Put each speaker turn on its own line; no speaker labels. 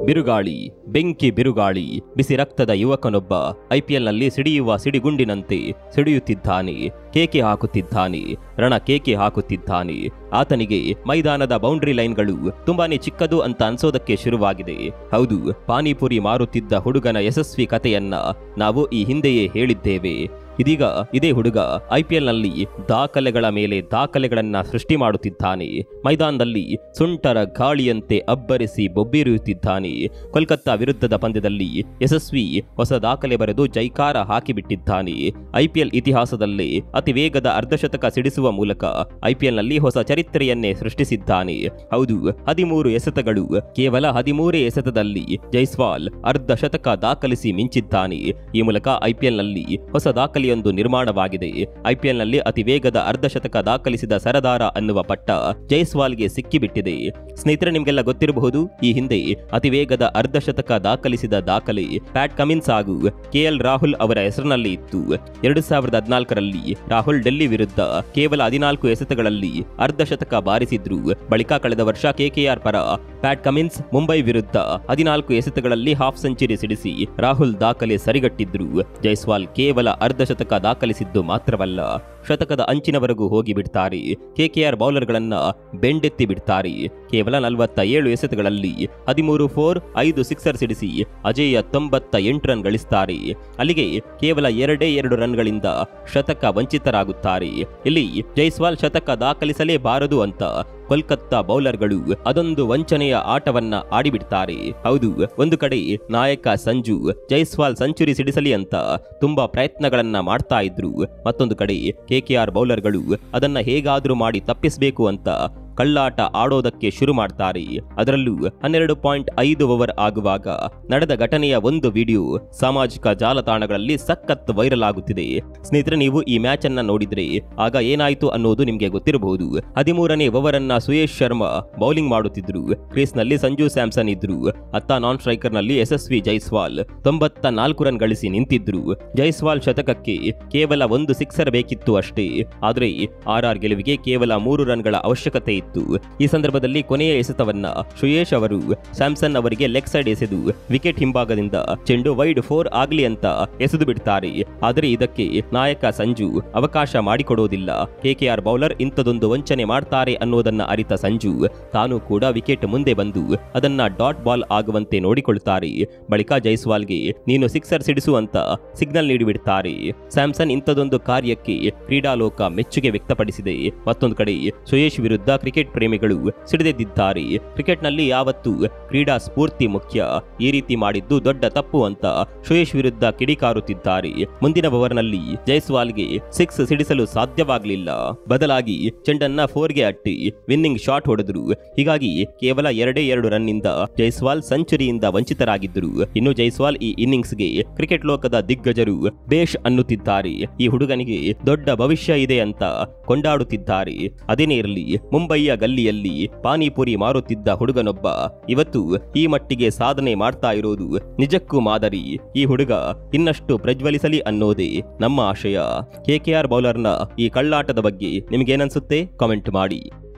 ಬಿರುಗಾಳಿ ಬೆಂಕಿ ಬಿರುಗಾಳಿ ಬಿಸಿ ರಕ್ತದ ಯುವಕನೊಬ್ಬ ಐಪಿಎಲ್ನಲ್ಲಿ ಸಿಡಿಯುವ ಸಿಡಿಗುಂಡಿನಂತೆ ಸಿಡಿಯುತ್ತಿದ್ದಾನೆ ಕೇಕೆ ಹಾಕುತ್ತಿದ್ದಾನೆ ರಣ ಕೇಕೆ ಹಾಕುತ್ತಿದ್ದಾನೆ ಆತನಿಗೆ ಮೈದಾನದ ಬೌಂಡ್ರಿ ಲೈನ್ಗಳು ತುಂಬಾನೇ ಚಿಕ್ಕದು ಅಂತ ಅನ್ಸೋದಕ್ಕೆ ಶುರುವಾಗಿದೆ ಹೌದು ಪಾನಿಪುರಿ ಮಾರುತ್ತಿದ್ದ ಹುಡುಗನ ಯಶಸ್ವಿ ಕಥೆಯನ್ನ ನಾವು ಈ ಹಿಂದೆಯೇ ಹೇಳಿದ್ದೇವೆ ಇದೀಗ ಇದೇ ಹುಡುಗ ಐಪಿಎಲ್ನಲ್ಲಿ ದಾಖಲೆಗಳ ಮೇಲೆ ದಾಖಲೆಗಳನ್ನ ಸೃಷ್ಟಿ ಮಾಡುತ್ತಿದ್ದಾನೆ ಮೈದಾನದಲ್ಲಿ ಸುಂಟರ ಗಾಳಿಯಂತೆ ಅಬ್ಬರಿಸಿ ಬೊಬ್ಬಿರಿಯುತ್ತಿದ್ದಾನೆ ಕೋಲ್ಕತ್ತಾ ವಿರುದ್ಧದ ಪಂದ್ಯದಲ್ಲಿ ಯಶಸ್ವಿ ಹೊಸ ದಾಖಲೆ ಬರೆದು ಜೈಕಾರ ಹಾಕಿಬಿಟ್ಟಿದ್ದಾನೆ ಐಪಿಎಲ್ ಇತಿಹಾಸದಲ್ಲೇ ಅತಿ ವೇಗದ ಅರ್ಧಶತಕ ಸಿಡಿಸುವ ಮೂಲಕ ಐಪಿಎಲ್ನಲ್ಲಿ ಹೊಸ ಚರಿತ್ರೆಯನ್ನೇ ಸೃಷ್ಟಿಸಿದ್ದಾನೆ ಹೌದು ಹದಿಮೂರು ಎಸೆತಗಳು ಕೇವಲ ಹದಿಮೂರೇ ಎಸೆತದಲ್ಲಿ ಜೈಸ್ವಾಲ್ ಅರ್ಧ ಶತಕ ದಾಖಲಿಸಿ ಮಿಂಚಿದ್ದಾನೆ ಈ ಮೂಲಕ ಐಪಿಎಲ್ನಲ್ಲಿ ಹೊಸ ದಾಖಲೆಯೊಂದು ನಿರ್ಮಾಣವಾಗಿದೆ ಐಪಿಎಲ್ನಲ್ಲಿ ಅತಿ ವೇಗದ ಅರ್ಧಶತಕ ದಾಖಲಿಸಿದ ಸರದಾರ ಅನ್ನುವ ಪಟ್ಟ ಜೈಸ್ವಾಲ್ಗೆ ಸಿಕ್ಕಿಬಿಟ್ಟಿದೆ ಸ್ನೇಹಿತರೆ ನಿಮಗೆಲ್ಲ ಗೊತ್ತಿರಬಹುದು ಈ ಹಿಂದೆ ಅತಿ ವೇಗದ ಅರ್ಧಶತಕ ದಾಖಲಿಸಿದ ದಾಖಲೆ ಪ್ಯಾಟ್ ಕಮಿನ್ಸ್ ಹಾಗೂ ಕೆಎಲ್ ರಾಹುಲ್ ಅವರ ಹೆಸರಿನಲ್ಲಿ ಇತ್ತು ಎರಡು ಸಾವಿರದ ಹದಿನಾಲ್ಕರಲ್ಲಿ ರಾಹುಲ್ ಡೆಲ್ಲಿ ವಿರುದ್ಧ ಕೇವಲ ಹದಿನಾಲ್ಕು ಎಸೆತಗಳಲ್ಲಿ ಅರ್ಧಶತಕ ಬಾರಿಸಿದ್ರು ಬಳಿಕ ಕಳೆದ ವರ್ಷ ಕೆಕೆಆರ್ ಪರ ಪ್ಯಾಟ್ ಕಮಿನ್ಸ್ ಮುಂಬೈ ವಿರುದ್ಧ ಹದಿನಾಲ್ಕು ಎಸೆತಗಳಲ್ಲಿ ಹಾಫ್ ಸೆಂಚುರಿ ಸಿಡಿಸಿ ರಾಹುಲ್ ದಾಖಲೆ ಸರಿಗಟ್ಟಿದ್ರು ಜೈಸ್ವಾಲ್ ಕೇವಲ ಅರ್ಧಶತಕ ದಾಖಲಿಸಿದ್ದು ಮಾತ್ರವಲ್ಲ ಶತಕದ ಅಂಚಿನವರೆಗೂ ಹೋಗಿ ಬಿಡ್ತಾರೆ ಕೆಕೆಆರ್ ಬೌಲರ್ಗಳನ್ನ ಬೆಂಡೆತ್ತಿ ಬಿಡ್ತಾರೆ ಕೇವಲ ನಲವತ್ತ ಏಳು ಎಸೆತಗಳಲ್ಲಿ ಹದಿಮೂರು ಫೋರ್ ಐದು ಸಿಕ್ಸರ್ ಸಿಡಿಸಿ ಅಜೇಯ ತೊಂಬತ್ತ ಎಂಟು ರನ್ ಗಳಿಸ್ತಾರೆ ಅಲ್ಲಿಗೆ ಕೇವಲ ಎರಡೇ ಎರಡು ರನ್ಗಳಿಂದ ಶತಕ ವಂಚಿತರಾಗುತ್ತಾರೆ ಇಲ್ಲಿ ಜೈಸ್ವಾಲ್ ಶತಕ ದಾಖಲಿಸಲೇಬಾರದು ಅಂತ ಕೋಲ್ಕತ್ತಾ ಬೌಲರ್ಗಳು ಅದೊಂದು ವಂಚನೆಯ ಆಟವನ್ನ ಆಡಿಬಿಡ್ತಾರೆ ಹೌದು ಒಂದು ಕಡೆ ನಾಯಕ ಸಂಜು ಜೈಸ್ವಾಲ್ ಸೆಂಚುರಿ ಸಿಡಿಸಲಿ ಅಂತ ತುಂಬಾ ಪ್ರಯತ್ನಗಳನ್ನ ಮಾಡ್ತಾ ಇದ್ರು ಮತ್ತೊಂದು ಕಡೆ ಕೆಕೆಆರ್ ಬೌಲರ್ಗಳು ಅದನ್ನ ಹೇಗಾದ್ರೂ ಮಾಡಿ ತಪ್ಪಿಸಬೇಕು ಅಂತ ಕಳ್ಳಾಟ ಆಡೋದಕ್ಕೆ ಶುರು ಮಾಡ್ತಾರೆ ಅದರಲ್ಲೂ ಹನ್ನೆರಡು ಪಾಯಿಂಟ್ ಐದು ಓವರ್ ಆಗುವಾಗ ನಡೆದ ಘಟನೆಯ ಒಂದು ವಿಡಿಯೋ ಸಾಮಾಜಿಕ ಜಾಲತಾಣಗಳಲ್ಲಿ ಸಖತ್ ವೈರಲ್ ಆಗುತ್ತಿದೆ ಸ್ನೇಹಿತರೆ ನೀವು ಈ ಮ್ಯಾಚ್ ಅನ್ನ ನೋಡಿದ್ರೆ ಆಗ ಏನಾಯ್ತು ಅನ್ನೋದು ನಿಮಗೆ ಗೊತ್ತಿರಬಹುದು ಹದಿಮೂರನೇ ಓವರ್ ಅನ್ನ ಸುಯೇಶ್ ಶರ್ಮಾ ಬೌಲಿಂಗ್ ಮಾಡುತ್ತಿದ್ರು ಕ್ರೀಸ್ನಲ್ಲಿ ಸಂಜು ಸ್ಯಾಮ್ಸನ್ ಇದ್ರು ಅತ್ತ ನಾನ್ ಸ್ಟ್ರೈಕರ್ ನಲ್ಲಿ ಯಶಸ್ವಿ ಜೈಸ್ವಾಲ್ ತೊಂಬತ್ತ ನಾಲ್ಕು ರನ್ ಗಳಿಸಿ ನಿಂತಿದ್ರು ಜೈಸ್ವಾಲ್ ಶತಕಕ್ಕೆ ಕೇವಲ ಒಂದು ಸಿಕ್ಸರ್ ಬೇಕಿತ್ತು ಅಷ್ಟೇ ಆದ್ರೆ ಆರ್ ಆರ್ ಗೆಲುವಿಗೆ ಕೇವಲ ಮೂರು ರನ್ಗಳ ಅವಶ್ಯಕತೆ ಇತ್ತು ಈ ಸಂದರ್ಭದಲ್ಲಿ ಕೊನೆಯ ಎಸೆತವನ್ನ ಶ್ರೇಯೇಶ್ ಅವರು ಸ್ಯಾಮ್ಸನ್ ಅವರಿಗೆ ಲೆಗ್ ಸೈಡ್ ಎಸೆದು ವಿಕೆಟ್ ಹಿಂಭಾಗದಿಂದ ಚೆಂಡು ವೈಡ್ ಫೋರ್ ಆಗ್ಲಿ ಅಂತ ಎಸೆದು ಬಿಡ್ತಾರೆ ಆದರೆ ಇದಕ್ಕೆ ನಾಯಕ ಸಂಜು ಅವಕಾಶ ಮಾಡಿಕೊಡೋದಿಲ್ಲ ಕೆಕೆಆರ್ ಬೌಲರ್ ಇಂಥದೊಂದು ವಂಚನೆ ಮಾಡ್ತಾರೆ ಅನ್ನೋದನ್ನ ಅರಿತ ಸಂಜು ತಾನು ಕೂಡ ವಿಕೆಟ್ ಮುಂದೆ ಬಂದು ಅದನ್ನ ಡಾಟ್ ಬಾಲ್ ಆಗುವಂತೆ ನೋಡಿಕೊಳ್ತಾರೆ ಬಳಿಕ ಜೈಸ್ವಾಲ್ಗೆ ನೀನು ಸಿಕ್ಸರ್ ಸಿಡಿಸು ಅಂತ ಸಿಗ್ನಲ್ ನೀಡಿಬಿಡ್ತಾರೆ ಸ್ಯಾಮ್ಸನ್ ಇಂಥದೊಂದು ಕಾರ್ಯಕ್ಕೆ ಕ್ರೀಡಾಲೋಕ ಮೆಚ್ಚುಗೆ ವ್ಯಕ್ತಪಡಿಸಿದೆ ಮತ್ತೊಂದು ಕಡೆ ಸುಯೇಶ್ ವಿರುದ್ಧ ಕ್ರಿಕೆಟ್ ಪ್ರೇಮಿಗಳು ಸಿಡಿದೆದ್ದಿದ್ದಾರೆ ಕ್ರಿಕೆಟ್ನಲ್ಲಿ ಯಾವತ್ತೂ ಕ್ರೀಡಾ ಸ್ಫೂರ್ತಿ ಮುಖ್ಯ ಈ ರೀತಿ ಮಾಡಿದ್ದು ದೊಡ್ಡ ತಪ್ಪು ಅಂತ ಸುಯೇಶ್ ವಿರುದ್ಧ ಕಿಡಿಕಾರುತ್ತಿದ್ದಾರೆ ಮುಂದಿನ ಓವರ್ನಲ್ಲಿ ಜೈಸ್ವಾಲ್ಗೆ ಸಿಕ್ಸ್ ಸಿಡಿಸಲು ಸಾಧ್ಯವಾಗಲಿಲ್ಲ ಬದಲಾಗಿ ಚೆಂಡನ್ನ ಫೋರ್ಗೆ ಅಟ್ಟಿ ವಿನ್ನಿಂಗ್ ಶಾಟ್ ಹೊಡೆದ್ರು ಹೀಗಾಗಿ ಕೇವಲ ಎರಡೇ ಎರಡು ರನ್ನಿಂದ ಜೈಸ್ವಾಲ್ ಸೆಂಚುರಿಯಿಂದ ವಂಚಿತರಾಗಿದ್ದರು ಇನ್ನು ಜೈಸ್ವಾಲ್ ಈ ಇನ್ನಿಂಗ್ಸ್ಗೆ ಕ್ರಿಕೆಟ್ ಲೋಕದ ದಿಗ್ಗಜರು ಬೇಷ್ ಅನ್ನುತ್ತಿದ್ದಾರೆ ಈ ಹುಡುಗನಿಗೆ ದೊಡ್ಡ ಭವಿಷ್ಯ ಇದೆ ಅಂತ ಕೊಂಡಾಡುತ್ತಿದ್ದಾರೆ ಅದೇನೇ ಇರಲಿ ಮುಂಬಯಿಯ ಗಲ್ಲಿಯಲ್ಲಿ ಪಾನಿಪುರಿ ಮಾರುತ್ತಿದ್ದ ಹುಡುಗನೊಬ್ಬ ಇವತ್ತು ಈ ಮಟ್ಟಿಗೆ ಸಾಧನೆ ಮಾಡ್ತಾ ಇರೋದು ನಿಜಕ್ಕೂ ಮಾದರಿ ಈ ಹುಡುಗ ಇನ್ನಷ್ಟು ಪ್ರಜ್ವಲಿಸಲಿ ಅನ್ನೋದೇ ನಮ್ಮ ಆಶಯ ಕೆಕೆಆರ್ ಬೌಲರ್ನ ಈ ಕಳ್ಳಾಟದ ಬಗ್ಗೆ ನಿಮಗೇನನ್ಸುತ್ತೆ ಕಾಮೆಂಟ್ ಮಾಡಿ